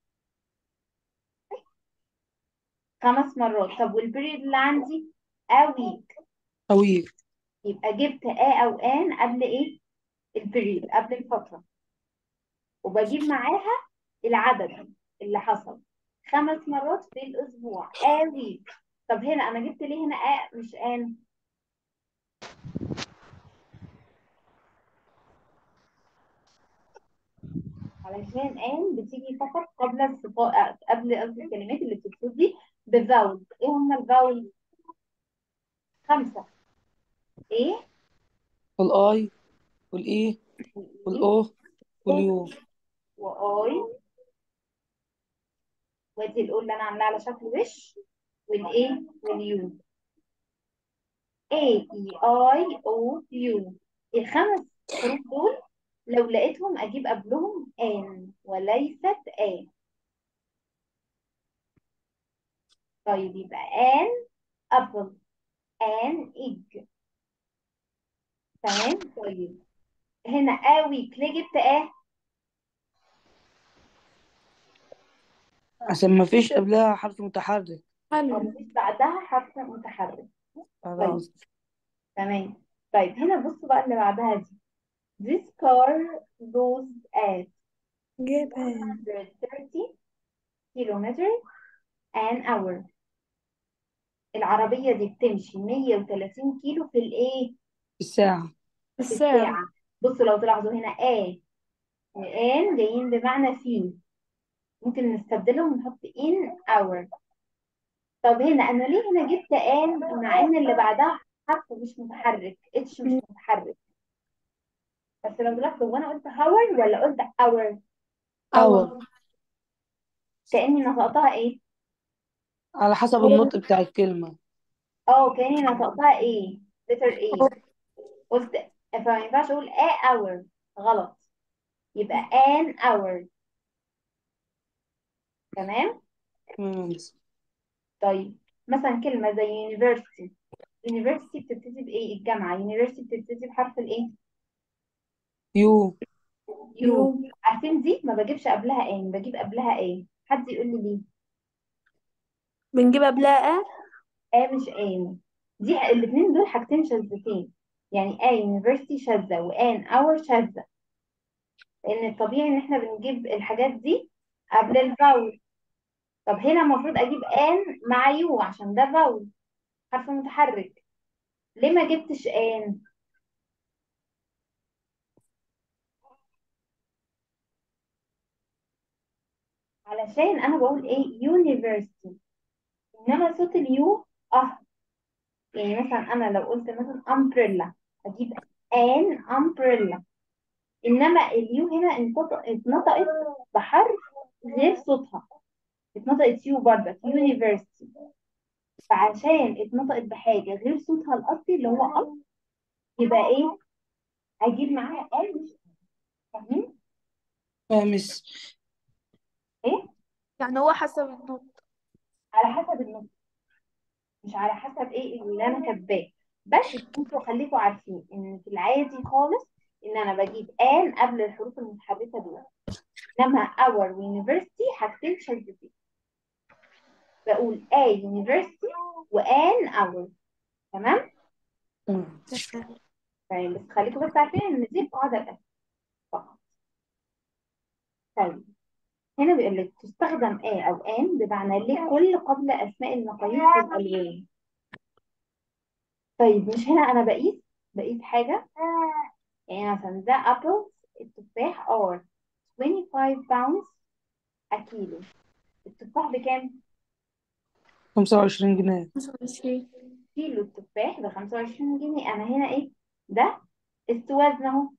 خمس مرات طب والبيريد اللي عندي a week طويل يبقى جبت A أو N قبل إيه البيريد قبل الفترة وبجيب معاها العدد اللي حصل خمس مرات في الأسبوع a week طب هنا أنا جبت ليه هنا a مش an علشان an بتيجي فقط قبل الصفات قبل قصدي الكلمات اللي بتبتدي بفاول ايه هم الفاول خمسة ايه والآي والإي والأو واليو واي وادي الاو اللي انا عاملاها على شكل وش والايه واليو A E I O U الخمس حروف دول لو لقيتهم أجيب قبلهم آن وليست آن طيب يبقى آن أبل آن إج تمام طيب هنا آويك ليه جبت آه عشان ما فيش قبلها حرف متحرك أو حلو مفيش بعدها حرف متحرك هذا طيب قصدي تمام طيب هنا بصوا بقى اللي بعدها دي This car goes at جبان 130 kilometers an hour العربية دي بتمشي 130 كيلو في الايه الساعة الساعة الساعة بصوا لو تلاحظوا هنا آ وآن جايين بمعنى في ممكن نستبدلهم ونحط in hour طب هنا أنا ليه هنا جبت آن مع إن اللي بعدها حرف مش متحرك اتش مش متحرك بس لو تلاحظوا هو أنا قلت hour ولا قلت hour اور كأني نطقتها إيه؟ على حسب النطق بتاع الكلمة اه كأني نطقتها إيه؟ letter A قلت فما ينفعش أقول a hour غلط يبقى an hour تمام؟ تمام طيب مثلا كلمة زي university university بتبتدي بإيه الجامعة university بتبتدي بحرف الإيه يو يو عارفين دي ما بجيبش قبلها ان بجيب قبلها ايه حد يقول لي ليه بنجيب قبلها اه اه مش ان دي الاثنين دول حاجتين شاذتين يعني اه university شاذة وان اور شاذة لان الطبيعي ان احنا بنجيب الحاجات دي قبل الفاول طب هنا المفروض اجيب ان مع يو عشان ده فاول حرف متحرك ليه ما جبتش ان علشان انا بقول ايه university انما صوت اليو اه يعني مثلا انا لو قلت مثلا umbrella اجيب an umbrella انما اليو هنا انطق- اتنطقت بحرف غير صوتها اتنطقت يو برضك university فعشان اتنطقت بحاجه غير صوتها الاصلي اللي هو أب يبقى ايه هجيب معاها ان فاهمين مش ايه يعني هو حسب النطق على حسب النطق مش على حسب ايه اللي انا كاتباه بس انتوا خليكوا عارفين ان في العادي خالص ان انا بجيب ان قبل الحروف المتحركه دول انما اور ويونيفرسيتي حاجتين شاذتين بقول a university وان اور تمام تمام. طيب بس خليكم بس عارفين ان دي القاعده الاساسيه فقط طيب هنا بيقول لك تستخدم a او ان بمعنى لكل قبل اسماء المقاييس والالوان طيب مش هنا انا بقيس بقيس حاجه يعني مثلا ده ابل التفاح or 25 pounds كيلو التفاح بكام؟ 25 جنيه 25 كيلو التفاح ب 25 جنيه انا هنا ايه ده الوزن اهو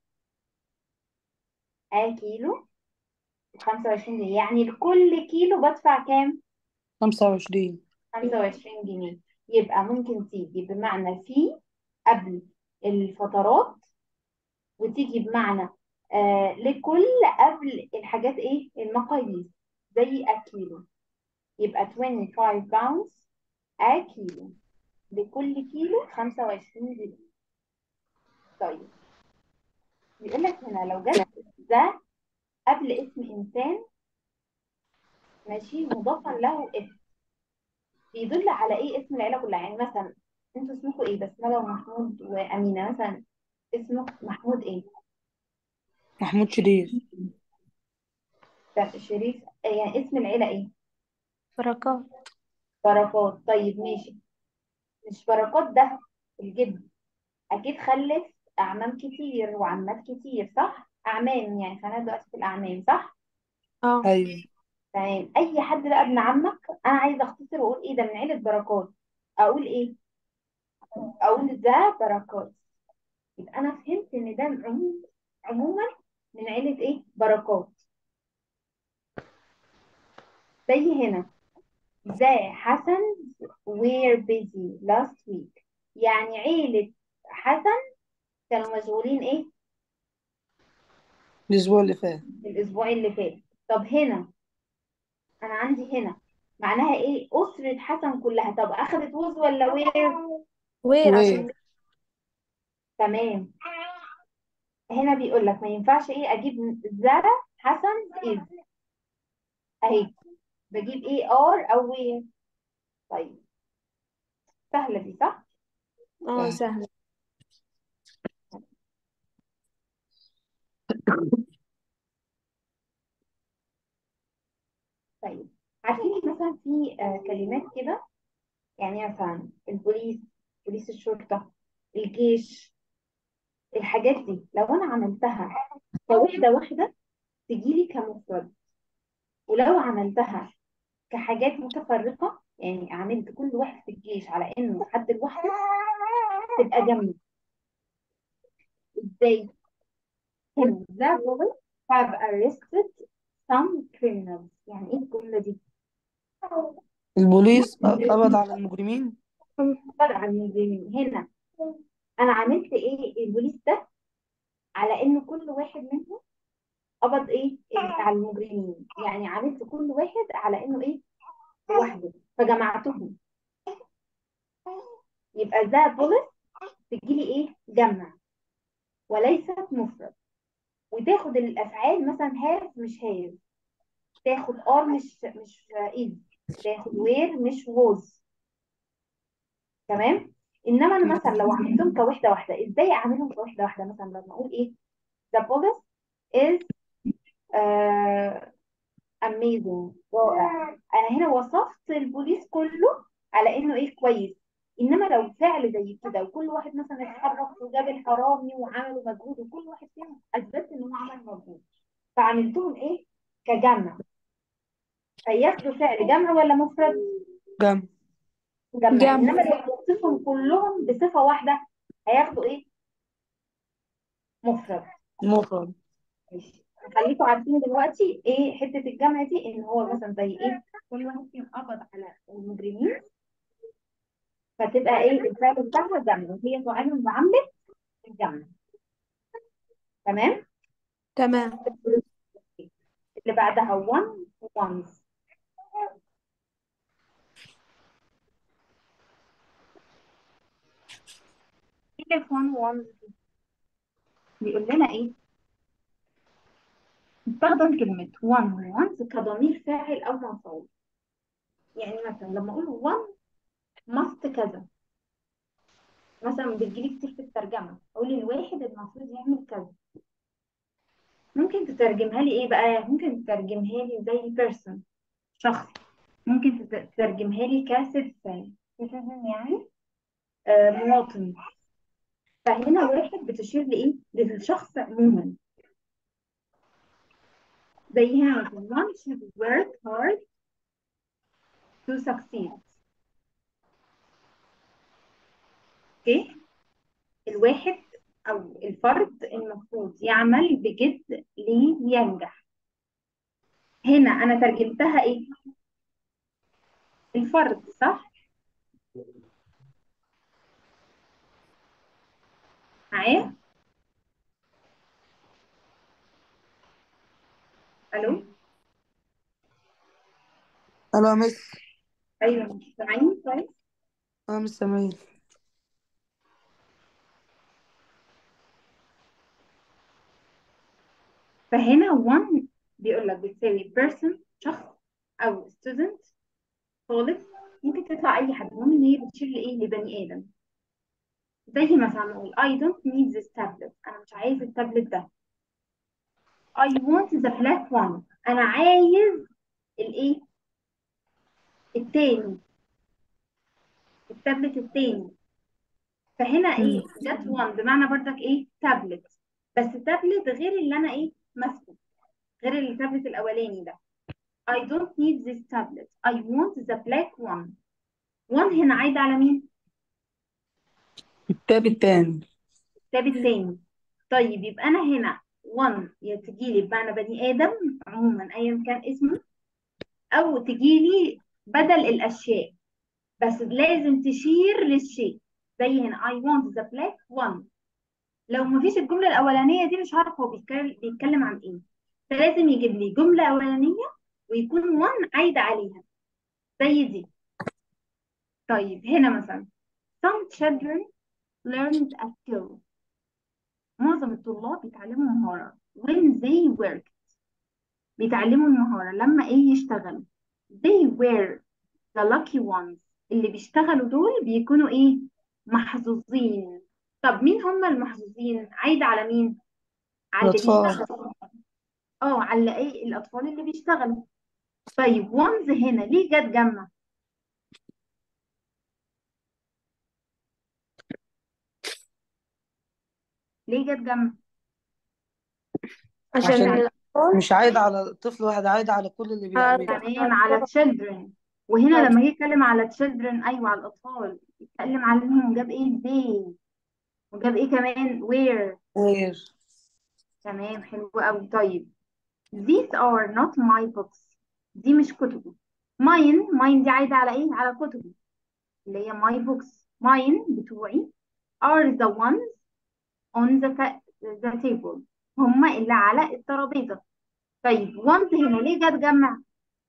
اه كيلو ب 25 جنيه يعني لكل كيلو بدفع كام؟ 25 25 جنيه يبقى ممكن تيجي بمعنى في قبل الفترات وتيجي بمعنى آه لكل قبل الحاجات ايه المقاييس زي الكيلو يبقى 25 pounds a كيلو لكل كيلو 25 جنيه طيب بيقول لك هنا لو جت ده قبل اسم انسان ماشي مضافا له اسم بيدل على ايه اسم العيله كلها يعني مثلا انتوا اسمكم ايه بسمله ومحمود وامينه مثلا اسمك محمود ايه محمود شريف طب شريف آه، يعني اسم العيله ايه بركات بركات طيب ماشي مش بركات ده الجد اكيد خلف اعمام كتير وعمات كتير صح اعمام يعني خلينا دلوقتي في الاعمام صح اه ايوه تمام اي حد بقى ابن عمك انا عايزه اختصر واقول ايه ده من عيله بركات اقول ايه اقول ده بركات يبقى انا فهمت ان ده عموم عموما من عيله ايه بركات زي هنا the Hassans were busy last week يعني عيلة حسن كانوا مشغولين ايه الاسبوع اللي فات الاسبوع اللي فات طب هنا انا عندي هنا معناها ايه أسرة حسن كلها طب اخدت وز ولا وير وير عشان وير تمام هنا بيقول لك ما ينفعش ايه اجيب ذا حسن از اهي بجيب ايه ار او وير طيب سهلة دي صح اه آه. سهل طيب عارفين مثلا في آه كلمات كده يعني مثلا البوليس بوليس الشرطة الجيش الحاجات دي لو انا عملتها كوحده واحده تجيلي كمفرد ولو عملتها كحاجات متفرقه يعني عملت كل واحد في الجيش على انه حد لوحده تبقى جمع ازاي هنا the police have arrested some criminals يعني ايه الجمله دي البوليس قبض على المجرمين قبض على المجرمين هنا انا عملت ايه البوليس ده على انه كل واحد منهم قبض ايه على المجرمين يعني عملت كل واحد على انه ايه لوحده فجمعتهم يبقى ذا بوليس تجيلي ايه جمع وليست مفرد وتاخد الافعال مثلا هاف مش هاف تاخد ار مش مش از تاخد وير مش ووز تمام انما انا مثلا لو عملتهم كوحده واحده ازاي اعملهم كوحده واحده مثلا لما اقول ايه the police is uh, amazing رائع انا هنا وصفت البوليس كله على انه ايه كويس انما لو فعل زي كده وكل واحد مثلا اتحرك وجاب الحرامي وعملوا مجهود وكل واحد فيهم اثبت ان هو عمل مجهود فعملتهم ايه كجمع فياخدوا فعل جمع ولا مفرد جمع جمع جمع. انما لو وصفهم كلهم بصفه واحده هياخدوا ايه مفرد مفرد ماشي خليكم عارفين دلوقتي ايه حته الجمع دي ان هو مثلا زي ايه كل واحد فيهم قبض على المجرمين فتبقى ايه الفعل بتاعها جمع وهي تعامل معامله الجمع تمام تمام اللي بعدها one ones ايه اللي في one ones دي بيقول لنا ايه نستخدم كلمة one ones كضمير فاعل أو منصوب يعني مثلا لما أقول one must كذا مثلا بتجيلي كتير في الترجمة أقول الواحد المفروض يعمل كذا ممكن تترجمها لي إيه بقى ممكن تترجمها لي زي person شخص ممكن تت- تترجمها لي كcitizen citizen يعني آه مواطن فهنا واحد بتشير لإيه للشخص عموما زي هنا مثلا one should work hard to succeed اوكي الواحد او الفرد المفروض يعمل بجد لينجح هنا انا ترجمتها ايه الفرد صح معايا الو الو يا مس ايوه مش سامعيني كويس انا مش سامعين فهنا one بيقول لك بتساوي person شخص او student طالب ممكن تطلع اي حد المهم ان هي بتشير لايه لبني ادم زي مثلا نقول I don't need this tablet انا مش عايز التابلت ده I want the black one انا عايز الايه التاني التابلت التاني فهنا ايه جت one بمعنى برضك ايه تابلت بس تابلت غير اللي انا ايه ماسكه غير التابلت الاولاني ده I don't need this tablet I want the black one one هنا عايدة على مين التاب التاني التاب التاني طيب يبقى انا هنا one يا تجيلي بمعنى بني ادم عموما ايا كان اسمه او تجيلي بدل الاشياء بس لازم تشير للشيء زي هنا I want the black one لو مفيش الجملة الأولانية دي مش هعرف هو بيتكلم, بيتكلم عن إيه فلازم يجيب لي جملة أولانية ويكون one عايدة عليها زي دي طيب هنا مثلا some children learned a skill معظم الطلاب بيتعلموا مهارة when they work بيتعلموا المهارة لما إيه يشتغلوا they were the lucky ones اللي بيشتغلوا دول بيكونوا إيه محظوظين طب مين هم المحظوظين عايدة على مين على اللي الأطفال بيشتغلوا اه على ايه الاطفال اللي بيشتغلوا طيب وانز هنا ليه جت جمع ليه جت جمع عشان عشان الأطفال مش عايد على طفل واحد عايد على كل اللي بيعمله تمام على children وهنا لما جه يتكلم على children ايوه على الاطفال يتكلم عليهم جاب ايه they وجاب ايه كمان where غير تمام حلو قوي طيب these are not my books دي مش كتبي mine mine دي عايدة على ايه على كتبي اللي هي my books mine بتوعي are the ones on the, ta- the table هما اللي على الترابيزة طيب want هنا ليه جت جمع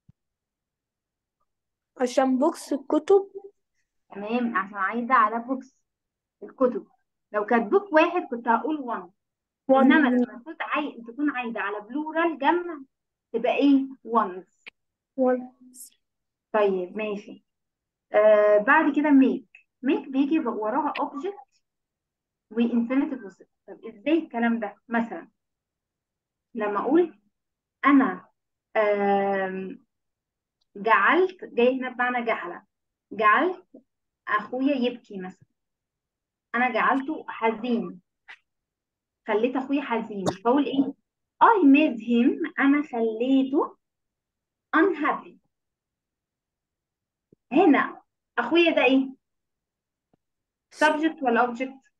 عشان بوكس الكتب تمام عشان عايدة على books الكتب لو كانت book واحد كنت هقول one انما one لما تكون عاي... تكون عايدة على plural جمع تبقى ايه ones one طيب ماشي آه بعد كده make make بيجي وراها object وانفينيتيف وصف طب ازاي الكلام ده مثلا لما اقول انا آم، جعلت جاي هنا بمعنى جعل جعلت اخويا يبكي مثلا انا جعلته حزين خليت اخويا حزين فاقول ايه I made him انا خليته unhappy هنا اخويا ده ايه subject ولا object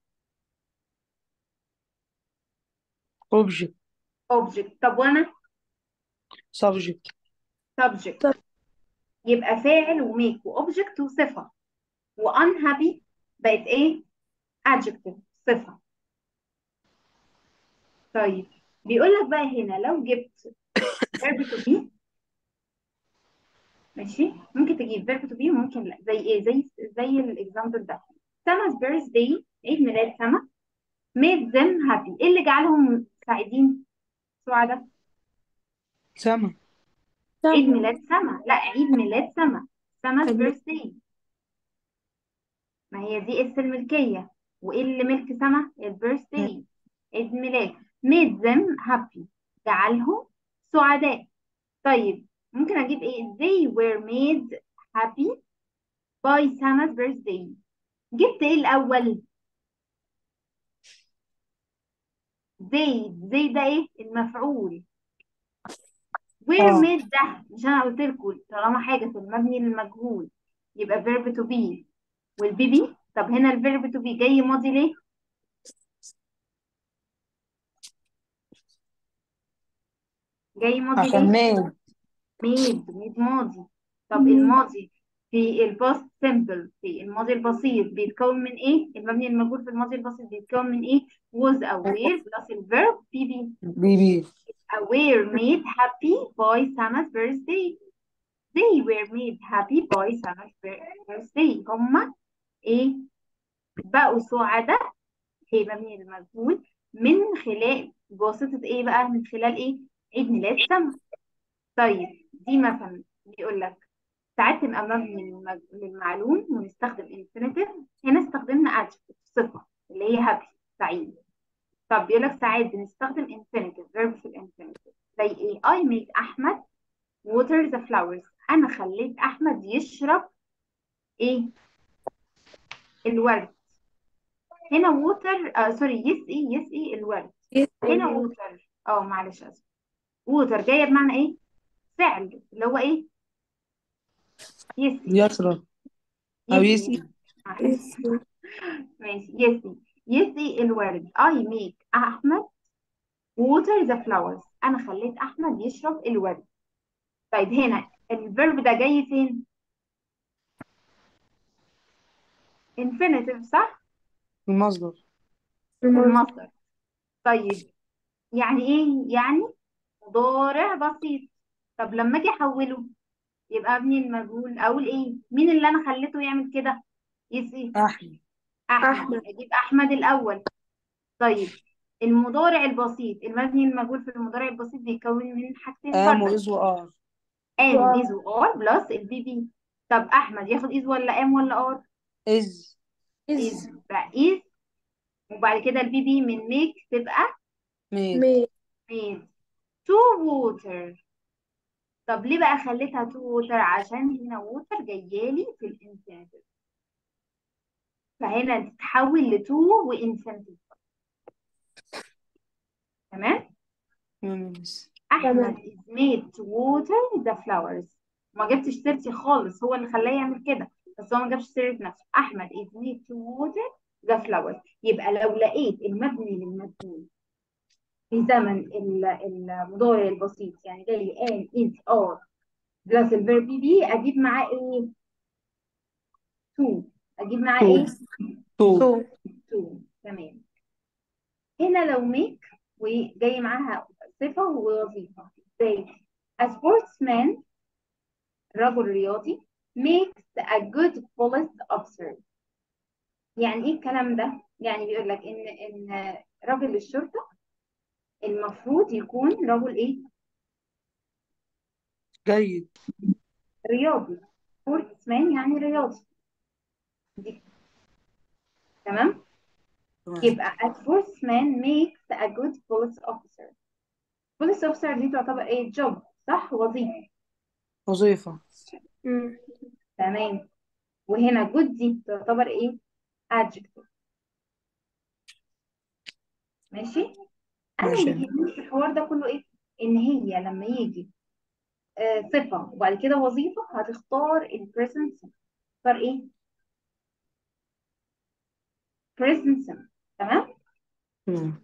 object object طب وانا subject subject طب. يبقى فاعل وميك وobject وصفة وunhappy بقت ايه adjective صفة طيب بيقول لك بقى هنا لو جبت verb to be ماشي ممكن تجيب verb to be وممكن لا زي ايه زي زي الاكزامبل ده سما's birthday عيد ميلاد سما made them happy ايه اللي جعلهم سعيدين سعداء سما عيد ميلاد سما لا عيد ميلاد سما سما's عيد ميلاد- birthday ما هي دي اس الملكية وايه اللي ملك سما البيرثداي عيد ميلاد made them happy جعلهم سعداء طيب ممكن اجيب ايه they were made happy by Sama's birthday جبت ايه الاول they they ده ايه المفعول were آه. made ده مش انا قلت لكم طالما حاجة في المبني للمجهول يبقى verb to be والبيبي طب هنا الفيرب to be جاي ماضي ليه جاي ماضي عشان ليه made ميد ميد ماضي طب مم. الماضي في الباست سيمبل في الماضي البسيط بيتكون من ايه المبني المجهول في الماضي البسيط بيتكون من ايه was aware plus الفيرب بي بي بي بي aware made happy by Sama's birthday they were made happy by Sama's birthday هما ايه بقوا سعداء في مبني المجهول من خلال بواسطة ايه بقى من خلال ايه عيد ميلاد سما طيب دي مثلا بيقول لك ساعات تبقى مبني للمج- للمعلوم ونستخدم infinitive هنا استخدمنا adjective صفة اللي هي happy سعيد طب بيقول لك ساعات بنستخدم infinitive verb في الانفينيتيف زي ايه I make أحمد water the flowers أنا خليت أحمد يشرب ايه الورد هنا water آه سوري يسقي يسقي الورد هنا water اه معلش اسف water جاية بمعنى ايه فعل اللي هو ايه يسقي يشرب أو يسقي يسقي معلش ماشي يسقي يسقي الورد I make أحمد water the flowers أنا خليت أحمد يشرب الورد طيب هنا الفيرب ده جاي فين؟ infinitive صح؟ المصدر في المصدر طيب يعني إيه؟ يعني مضارع بسيط طب لما أجي أحوله يبقى ابني المجهول أقول إيه؟ مين اللي أنا خليته يعمل كده؟ يسقي أحمد أحمد أحمد. أجيب أحمد الأول طيب المضارع البسيط المبني المجهول في المضارع البسيط بيتكون من حاجتين آم برضه وإز وآر ام وآر. از وار بلس البي بي طب احمد ياخد از ولا ام ولا ار إز از بقى از وبعد كده البي بي من ميك تبقى ميد مي ميد تو ووتر طب ليه بقى خليتها تو ووتر عشان هنا ووتر جايالي في الانفينيتيف فهنا تتحول لتو وانفينيتيف تمام تمام يا مس احمد is made to water the flowers ما جبتش سيرتي خالص هو اللي خلاه يعمل كده بس هو ما جابش سيرة نفسه احمد is made to water the flowers يبقى لو لقيت المبني للمجهول في زمن ال- المضارع البسيط يعني جاي an is are بلس الفيرب بي اجيب معاه ايه to اجيب معاه ايه تو تو to تمام هنا لو ميك وجاي معاها صفة ووظيفة ازاي a sportsman رجل رياضي makes a good police officer يعني ايه الكلام ده يعني بيقول لك ان ان رجل الشرطة المفروض يكون رجل ايه جيد رياضي sportsman يعني رياضي دي تمام تمام يبقى a sportsman makes a good police officer police officer دي تعتبر ايه job صح وظيفة وظيفة مم. تمام وهنا good دي تعتبر ايه adjective ماشي انا ماشي اللي يهمني في الحوار ده كله ايه ان هي لما يجي آه صفة وبعد كده وظيفة هتختار ال present simple تختار ايه present simple تمام تمام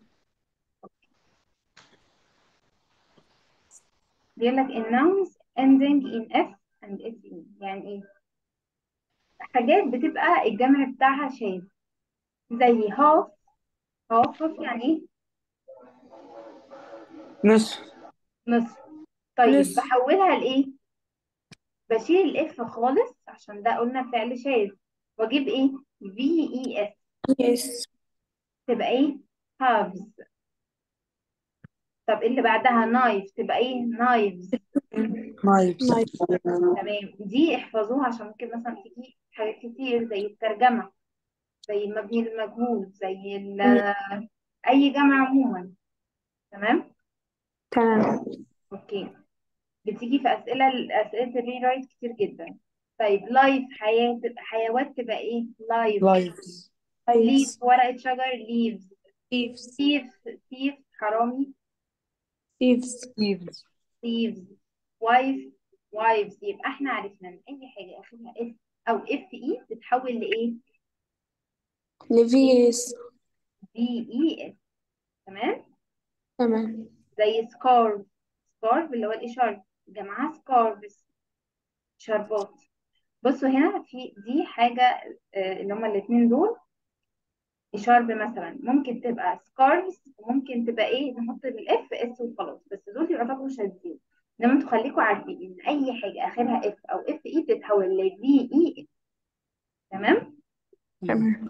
بيقول لك in nouns ending in f and fe يعني ايه حاجات بتبقى الجمع بتاعها شاذ زي half half half يعني ايه نصف نصف طيب نصف بحولها لايه بشيل الاف خالص عشان ده قلنا فعل شاذ واجيب ايه في اي اس يس تبقى ايه halves طب اللي بعدها نايف تبقى ايه نايفز نايفز نايف تمام دي احفظوها عشان ممكن مثلا تيجي حاجات كتير زي الترجمة زي المبني للمجهول زي ال- مم. اي جمع عموما تمام تمام اوكي بتيجي في اسئله اسئله الريرايت كتير جدا طيب لايف حياه تبقى حيوات تبقى ايه لايف لايفز ليف يس ورقه شجر ليفز ثيفز ثيف ثيف حرامي ثيفز ثيفز ثيفز وايف وايفز يبقى احنا عرفنا ان اي حاجه اخرها اف او اف اي بتتحول لايه لفيس في اي اس تمام تمام زي سكارف سكارف اللي هو الاشارب جمعها سكارفز شربات بصوا هنا في دي حاجه آه، اللي هما الاثنين دول شارب مثلا ممكن تبقى سكارفز وممكن تبقى ايه نحط الاف اس وخلاص بس دول يعتبروا شاذين انما انتوا خليكم عارفين ان اي حاجه اخرها اف او اف اي بتتحول ل في اي تمام تمام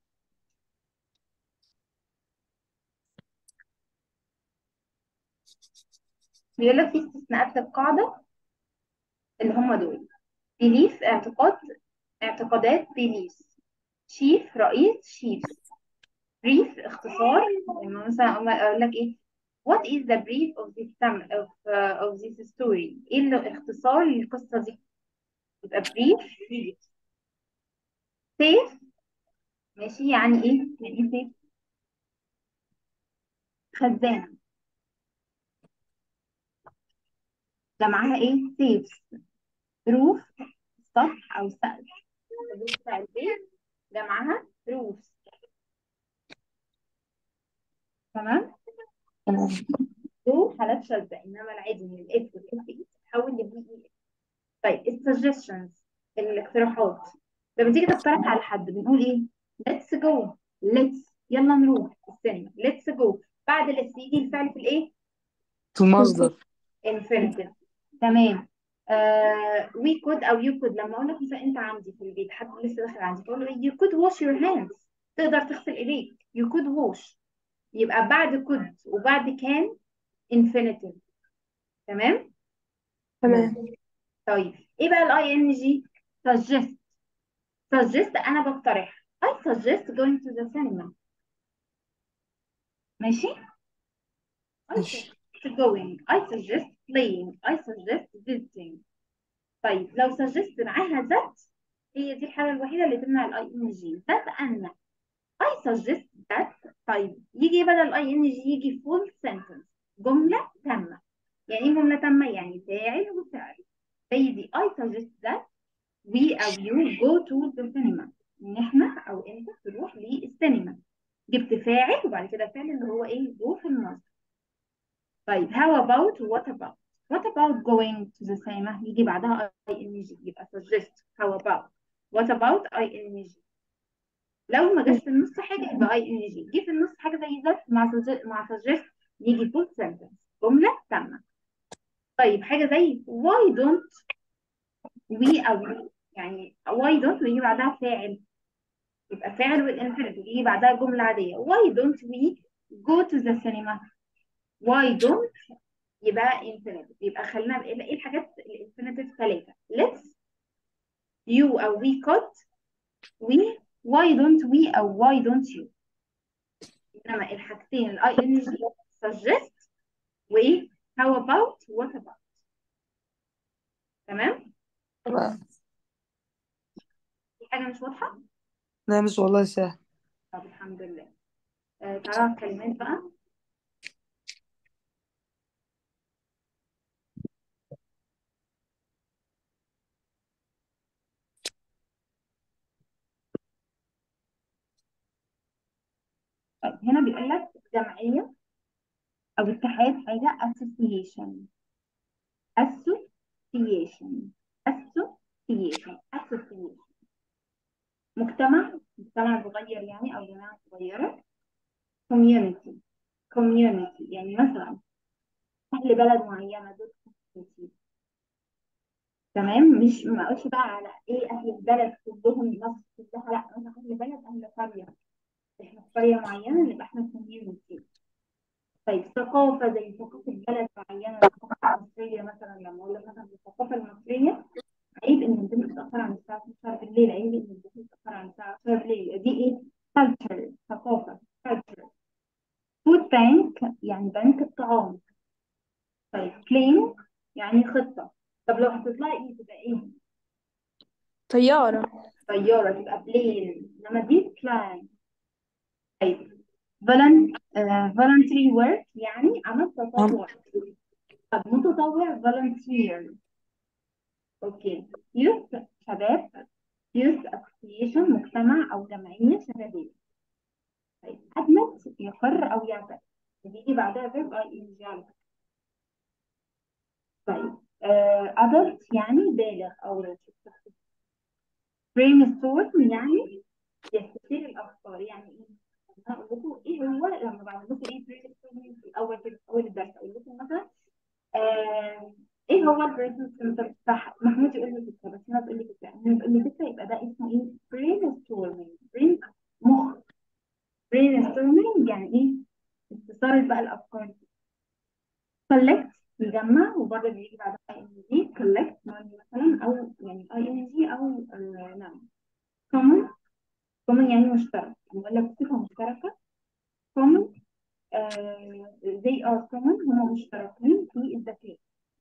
بيقول لك في استثناءات للقاعده اللي هم دول بيليف اعتقاد اعتقادات بيليفز شيف رئيس شيفز بريف اختصار لما مثلا أقوم اقول لك ايه what is the brief of this sum- of uh, of this story ايه الاختصار للقصه دي يبقى brief safe ماشي يعني ايه يعني ايه safe خزانه ده معاها ايه safe روف سطح او سقف الروف بتاع البيت ده معاها روف تمام تمام دول حالات شاذة إنما العادي من الإف والإف إي تتحول لبي إي طيب السجشنز الاقتراحات لما تيجي تقترح على حد بنقول إيه؟ let's go let's يلا نروح السينما let's go بعد let's يجي الفعل في الإيه؟ في المصدر infinitive تمام آه we could أو you could لما أقول لك مثلا أنت عندي في البيت حد لسه داخل عندي بقول له إيه؟ you could wash your hands تقدر تغسل إيديك you could wash يبقى بعد could وبعد can infinitive تمام؟ تمام طيب ايه بقى الاي ان جي suggest suggest انا بقترح I suggest going to the cinema ماشي I ماشي suggest going I suggest playing I suggest visiting طيب لو suggest معاها that هي دي الحالة الوحيدة اللي تمنع الاي ان جي that أنا I suggest that طيب يجي بدل الاي ان جي يجي full sentence جملة تامة يعني ايه جملة تامة يعني فاعل وفعل زي دي I suggest that we أو you go to the cinema ان احنا او انت تروح للسينما جبت فاعل وبعد كده فعل اللي هو ايه go في المصدر طيب how about what about what about going to the cinema يجي بعدها ing يبقى suggest how about what about ing لو ما جاش في النص حاجه يبقى اي ان جي جه في النص حاجه زي ذات مع suggest مع suggest يجي full sentence جمله تامه طيب حاجه زي why don't we او you يعني why don't ويجي بعدها فاعل يبقى فاعل والانفينيتيف يجي بعدها جمله عاديه why don't we go to the cinema why don't يبقى infinitive يبقى خلينا ايه إيه الحاجات الانفينيتيف ثلاثه let's you او we could we why don't we او why don't you انما الحاجتين الاي ان جي suggest و how about what about تمام تمام في حاجه مش واضحه لا مش والله سهل طب الحمد لله آه تعالى على الكلمات بقى طيب هنا بيقول لك جمعيه او اتحاد حاجه association association association association مجتمع مجتمع صغير يعني او جماعه صغيره community community يعني مثلا اهل بلد معينه دول community تمام مش ما اقولش بقى على ايه اهل البلد كلهم مصر كلها لا مثلا اهل بلد اهل قريه احنا في قريه معينه نبقى احنا community طيب ثقافه زي ثقافه بلد معينه الثقافه المصريه مثلا لما اقول لك مثلا الثقافه المصريه عيب ان البنت تتاخر عن الساعه 12 بالليل عيب ان البنت تتاخر عن الساعه 10 بالليل دي ايه culture ثقافه culture food bank يعني بنك الطعام طيب plan يعني خطه طب لو هتطلعي ايه تبقى ايه طيارة طياره تبقى plane انما دي plan طيب volun- آه، voluntary work يعني عمل تطوع طب متطوع volunteer اوكي youth شباب youth association مجتمع او جمعيه شبابيه طيب admit يقر او يعترف بيجي بعدها verb ing على فكرة. طيب آه adult يعني بالغ او راشد brainstorm يعني يستشير الافكار يعني ايه انا اقول لكم ايه هو لما بعمل لكم ايه brainstorming في الاول كده في اول الدرس اقول لكم مثلا آه ايه هو البرينستورم صح محمود يقول لي فكره بس انا تقول لي فكره انا تقول لي فكره يبقى ده اسمه ايه brainstorming برين مخ brainstorming يعني ايه استثارة بقى الافكار دي collect يجمع وبرضه بيجي بعدها اي ان جي collect money مثلا او يعني اي ان جي او آه، نعم common common يعني مشترك يعني بقول لك صفة مشتركة common آه they are common هم مشتركين في الذكاء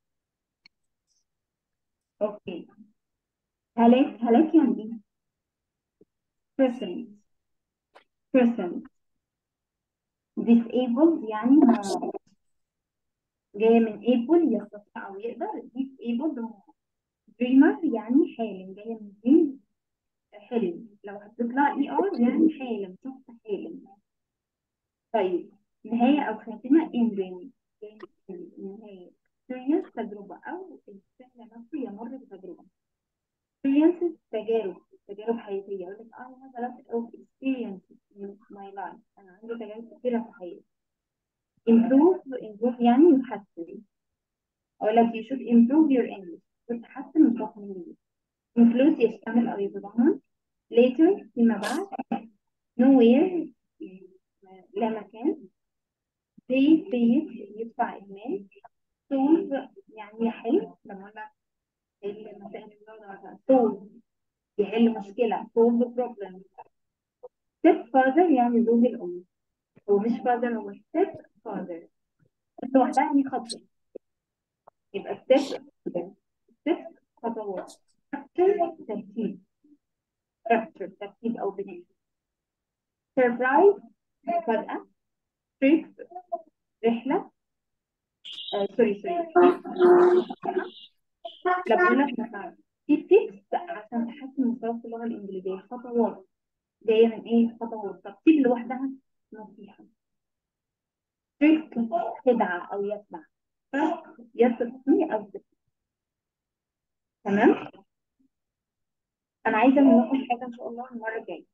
اوكي هلاك هلاك يعني ايه present present disabled يعني معاق جاية من able يستطيع أو يقدر disabled معاق dreamer يعني حالم جاية من dream حلم لو هتطلع اي ار يعني حالم شخص حالم طيب نهاية أو خاتمة ending نهاية experience تجربة أو الفعل نفسه يمر بتجربة experiences تجارب تجارب حياتية يقول لك I have a lot of experiences in my life أنا عندي تجارب كتيرة في حياتي improve improve يعني يحسن أقول لك you should improve your English تحسن من تصميمك include يشتمل أو يتضمن later فيما بعد nowhere لا مكان pay pay يدفع المال solve يعني يحل لما أقول لك حل مسائل الرياضة مثلا solve يحل مشكلة solve problem step father يعني زوج الأم هو مش father هو step father step لوحدها يعني خطوة يبقى step step خطوات structure ترتيب structure ترتيب أو بناء surprise مفاجأة تريكس رحلة آه سوري سوري لا بقول لك مثلا في تيبس عشان تحسن مستواك في اللغة الإنجليزية خطوات جاية من إيه خطوات طب تيب لوحدها نصيحة تريك خدعة أو يخدع يثقني أو تثق تمام أنا عايزة منكم حاجة إن شاء الله المرة الجاية